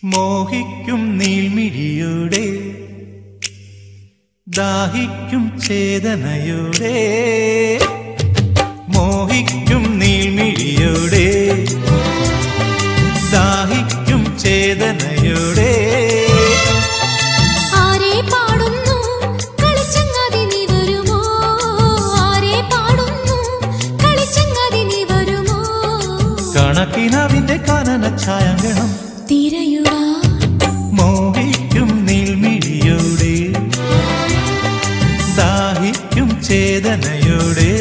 മോഹിക്കും നീൽമിഴിയോടെ ദാഹിക്കും ചേതനയോടെ മോഹിക്കും നീൽമിഴിയോടെ ദാഹിക്കും ചേതനയോടെ ആരെ പാടുന്നു കളിച്ചങ്ങാതി നീ വരുമോ ആരെ പാടുന്നു കളിച്ചങ്ങാതി നീ വരുമോ കണക്കിനാവിന്റെ കാനന ഛായങ്കണം തിരയുവാ മോഹിക്കും നീൽമിഴിയോടെ ദാഹിക്കും ചേതനയോടെ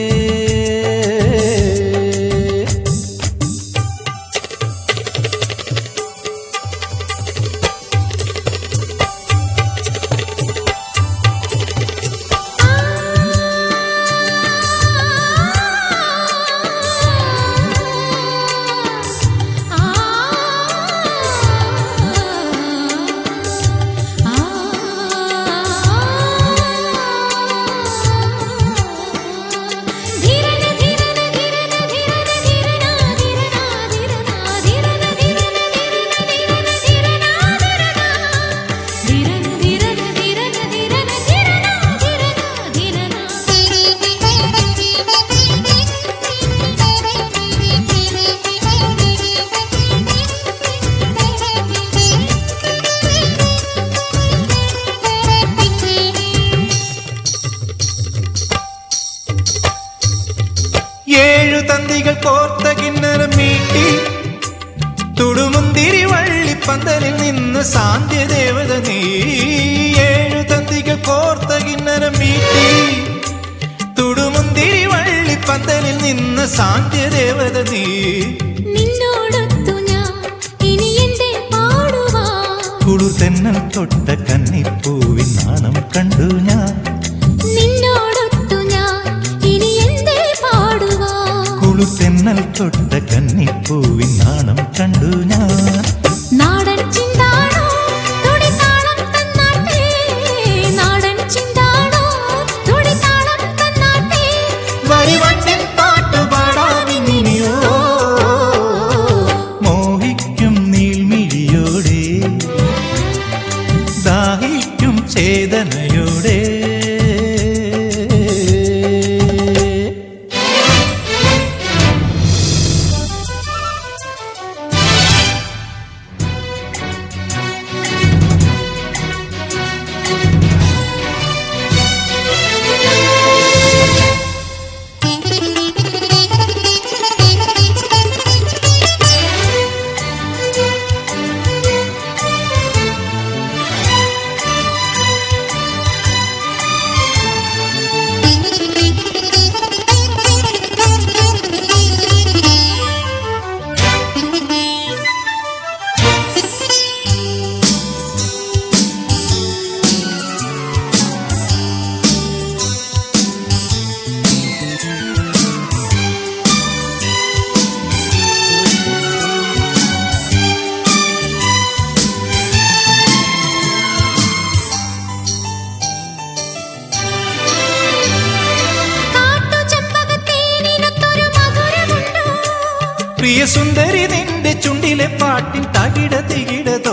ഏഴു തന്തികൾ കോർത്ത കിണ്ണരം മീട്ടി തുടുമുന്തിരി വള്ളിപ്പന്തലിൽ നിന്ന് സാന്ധ്യദേവത നീ ഏഴു തന്തികൾ കോർത്ത കിണ്ണരം മീട്ടി തുടുമുന്തിരി വള്ളിപ്പന്തലിൽ നിന്ന് സാന്ധ്യദേവത നീ നിന്നോടൊത്തു ഞാൻ ഇനി എന്റെ പാടുവാ കുളിർ തെന്നൽ തൊട്ട കന്നിപ്പൂവിൻ നാണം കണ്ടു ഞാൻ നിന്നോടൊത്തു ഞാൻ ഇനി എന്തേ പാടുവാ കുളിർ തെന്നൽ തൊട്ട കന്നിപ്പൂവിൻ നാണം കണ്ടു ഞാൻ നാടൻ ചിന്താണോ തുടിതാളം തന്നാട്ടെ നാടൻ ചിന്താണോ തുടിതാളം തന്നാട്ടെ വരിവണ്ടിൻ പാട്ടുപാടാമിനിയോ മോഹിക്കും നീൽമിഴിയോടെ ദാഹിക്കും ചേതനയോടെ കാട്ടുചെമ്പകത്തേനിനൊത്തൊരു മധുരമുണ്ടോ പ്രിയ സുന്ദരി നിന്റെ ചുണ്ടിലെ പാട്ടിൻ തകിട തികിടതോ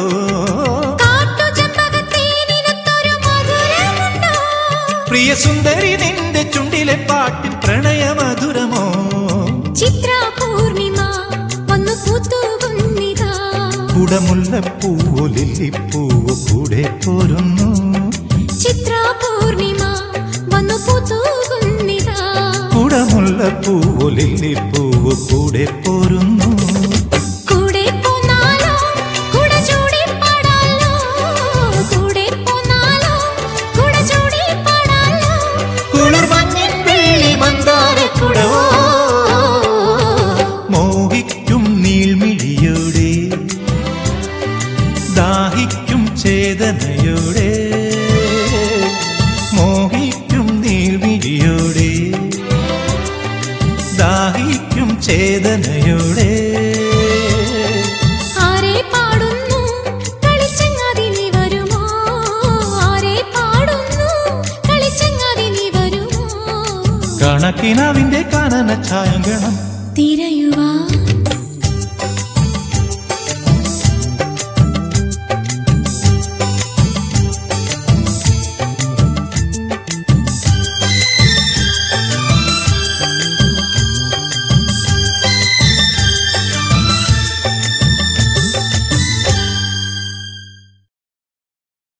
കാട്ടുചെമ്പകത്തേനിനൊത്തൊരു മധുരമുണ്ടോ പ്രിയ സുന്ദരി നിന്റെ ചുണ്ടിലെ പാട്ടിൻ പ്രണയമധുരമോ ചിത്ര പൂർണിമ വന്നു പൂത്തുകുന്നിതാ കുടമുല്ലപ്പൂവോ ലില്ലിപ്പൂവോ കൂടെ പോരുന്നു ചിത്ര പൂർണിമ വന്നു പൂത്തുകുന്നിതാ കുടമുല്ലപ്പൂവോ ലില്ലിപ്പൂവോ കൂടെ പോരുന്നു കൂടെ പോന്നാലോ കുട ചൂടി പാടാലോ കൂടെ പോന്നാലോ കുട ചൂടി പാടാലോ കുളിർമഞ്ഞിൻ വെള്ളി മന്ദാരക്കുടവോ മോഹിക്കും നീൾമിഴിയോടെ ദാഹിക്കും ചേതനയോടെ മോഹിക്കും നീൾമിഴിയോടെ ദാഹിക്കും ചേതനയോടെ ആരെ പാടുന്നു കളിച്ചങ്ങാതി നീ വരുമോ ആരെ പാടുന്നു കളിച്ചങ്ങാതി നീ വരുമോ കണക്കിനാവിന്റെ കാനന ഛായങ്കണം തിരയുവാൻ